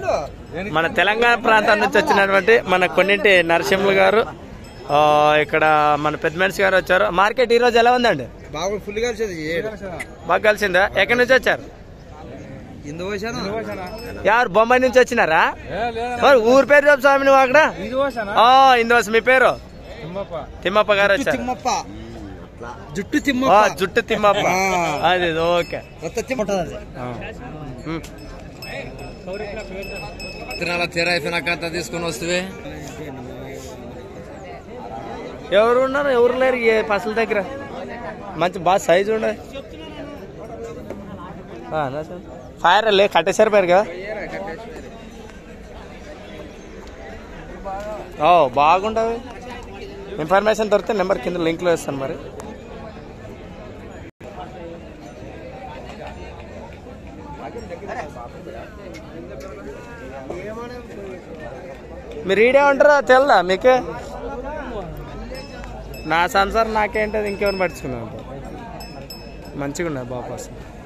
మన తెలంగాణ ప్రాంతం నుంచి వచ్చినటువంటి మన కొన్నింటి నరసింహులు గారు ఆ, ఇక్కడ మన పెద్ద మనిషి గారు వచ్చారు మార్కెట్ ఈ రోజు ఎలా ఉందండి బాగా ఫుల్ గా వచ్చేది బాగా కలిసిందా ఎక్కడి నుంచి వచ్చారు ఇందు పోసాను యారు బొంబాయి నుంచి వచ్చినారా మరి ఊరి పేరు చెప్పు స్వామి నువ్వు అక్కడ ఆ, ఇందువస్ మీ పేరు తిమ్మప్ప గారు వచ్చారు తిమ్మప్ప జుట్టు ఆ, తిమ్మప్ప జుట్టు తిమ్మప్ప ఆ. అది ఓకే కొత్త తిమ్మ ఉంటుంది ఆ. ఉమ్. తినాల తీర అయిపోయినాక అంతా తీసుకొని వస్తే ఎవరు ఉన్నారు ఎవరు లేరు ఏ పసల దగ్గర మంచి బాగా సైజు ఉండదు ఫైర్ లే కట్టేసారు పేరు కదా ఓ బాగుండవు ఇన్ఫర్మేషన్ దొరికితే నెంబర్ కింద లింక్లో ఇస్తాను మరి మీరు ఈడే ఉంటారా తెల్దా మీకు నా సంసారం నాకేంటది ఇంకెవరిని పట్టించుకున్నాను మంచిగా ఉన్నాయి బాగా